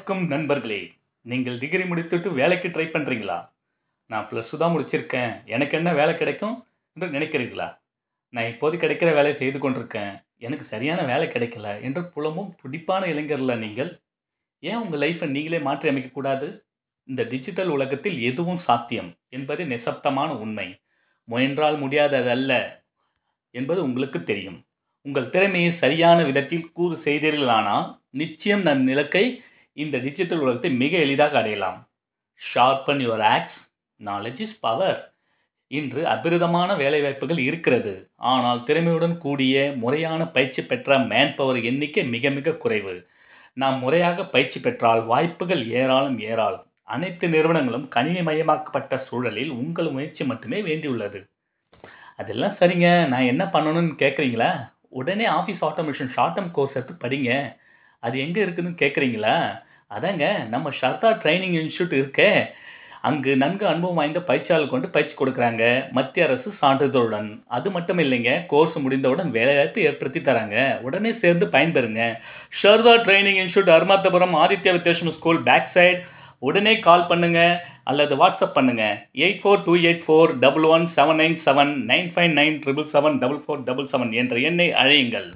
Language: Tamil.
வணக்கம் நண்பர்களே நீங்கள் டிகிரி முடித்துட்டு வேலைக்கு ட்ரை பண்ணுறீங்களா நான் ப்ளஸ் டூ தான் முடிச்சிருக்கேன் எனக்கு என்ன வேலை கிடைக்கும் என்று நினைக்கிறீர்களா நான் இப்போது கிடைக்கிற வேலையை செய்து கொண்டிருக்கேன் எனக்கு சரியான வேலை கிடைக்கல என்று புலமும் துடிப்பான இளைஞர்களா நீங்கள் ஏன் உங்கள் லைஃப்பை நீங்களே மாற்றி அமைக்கக்கூடாது இந்த டிஜிட்டல் உலகத்தில் எதுவும் சாத்தியம் என்பது நிசப்தமான உண்மை முயன்றால் முடியாததல்ல என்பது உங்களுக்கு தெரியும் உங்கள் திறமையை சரியான விதத்தில் கூறு செய்தீர்களானால் நிச்சயம் நம் இலக்கை இந்த டிஜிட்டல் உலகத்தை மிக எளிதாக அடையலாம் sharpen your axe knowledge is power இன்று அபிரிதமான வேலைவாய்ப்புகள் இருக்கிறது ஆனால் திறமையுடன் கூடிய முறையான பயிற்சி பெற்ற மேன் பவர் எண்ணிக்கை மிக மிக குறைவு நாம் முறையாக பயிற்சி பெற்றால் வாய்ப்புகள் ஏராளம் ஏராளம் அனைத்து நிறுவனங்களும் கணினிமயமாக்கப்பட்ட சூழலில் உங்கள் முயற்சி மட்டுமே வேண்டியுள்ளது அதெல்லாம் சரிங்க நான் என்ன பண்ணணும்னு கேட்குறீங்களா உடனே office automation short term course எடுத்து படிங்க அது எங்கே இருக்குதுன்னு கேட்குறீங்களா அதாங்க நம்ம ஷர்தா ட்ரைனிங் இன்ஸ்டியூட் இருக்கே அங்கு நன்கு அனுபவம் வாய்ந்த பயிற்சியாளர் கொண்டு பயிற்சி கொடுக்குறாங்க மத்திய அரசு சான்றிதழுடன் அது மட்டும் இல்லைங்க கோர்ஸ் முடிந்தவுடன் வேலைவாய்ப்பு ஏற்படுத்தி தராங்க உடனே சேர்ந்து பயன்பெறுங்க Sharda training institute Arumathapuram Aditya Vidyashram school back side உடனே கால் பண்ணுங்க அல்லது வாட்ஸ்அப் பண்ணுங்க eight four two eight four double one seven nine seven nine five nine triple seven double four double seven என்ற எண்ணை அழையுங்கள்